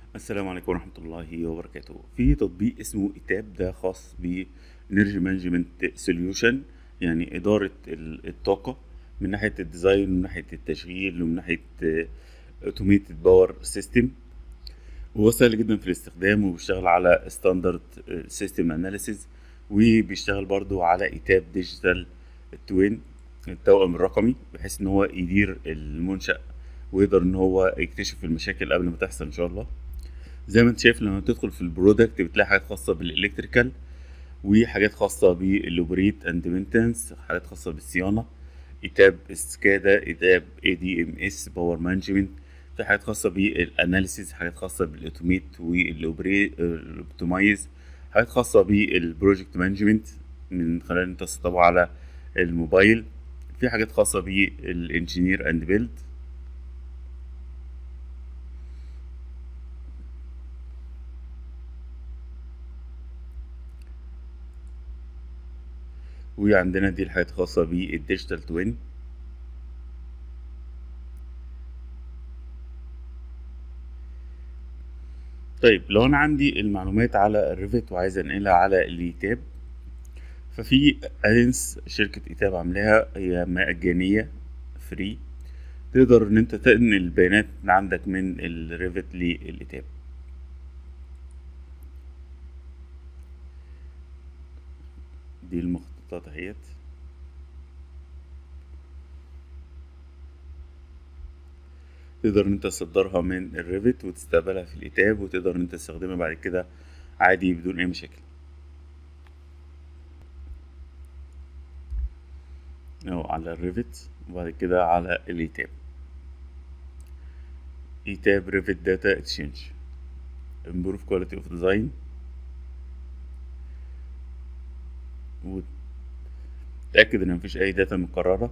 السلام عليكم ورحمة الله وبركاته في تطبيق اسمه إيتاب ده خاص ب Energy Management Solution يعني إدارة ال- الطاقة من ناحية الديزاين ومن ناحية التشغيل ومن ناحية اوتوميتد باور سيستم وهو سهل جدا في الاستخدام وبيشتغل على ستاندرد سيستم اناليسيز وبيشتغل برضو على إيتاب ديجيتال توين التوأم الرقمي بحيث ان هو يدير المنشأ ويقدر ان هو يكتشف المشاكل قبل ما تحصل ان شاء الله زي ما انت شايف لما تدخل في البرودكت بتلاقي حاجات خاصة بالالكتريكال وحاجات خاصة بالاوبريت اند مينتنس حاجات خاصة بالصيانة ايتاب سكادا ايتاب اي دي ام اس باور مانجمنت في حاجات خاصة بالاناليسيز حاجات خاصة بالاوتوميت والاوبتمايز حاجات خاصة بالبروجكت مانجمنت من خلال انت تسطبه على الموبايل في حاجات خاصة بالانجينير اند بيلد وعندنا دي الحاجات الخاصة بالديجيتال توين طيب لو انا عندي المعلومات على الريفت وعايز انقلها على الايتاب ففي ادنس شركة ايتاب عاملاها هي مجانية فري تقدر ان انت تنقل البيانات من عندك من الريفت للايتاب دي المخططات اهيت تقدر ان انت تصدرها من الريفت وتستقبلها في الايتاب وتقدر ان انت تستخدمها بعد كده عادي بدون اي مشاكل اهو على الريفت وبعد كده على الايتاب ايتاب ريفت داتا اكسشينج improve quality of design وتأكد ان مفيش اي داتا مكررة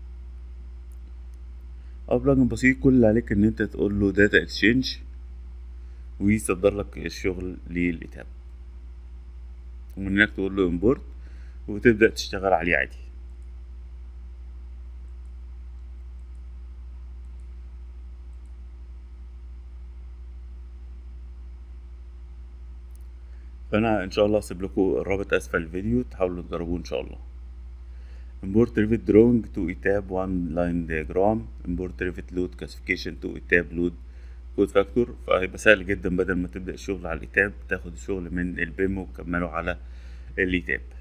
او بلجن بسيط كل اللي عليك ان انت تقول له داتا اكسشينج ويصدر لك الشغل للإتاب ومن هناك تقول له امبورت وتبدأ تشتغل عليه عادي فانا ان شاء الله هسيب لكم الرابط اسفل الفيديو تحاولوا تجربوه ان شاء الله import revit drawing to etab one line diagram import revit load classification to etab load code factor فهيبقى سهل جدا بدل ما تبدأ الشغل على الإتاب تاخد الشغل من البيم وتكمله على الإتاب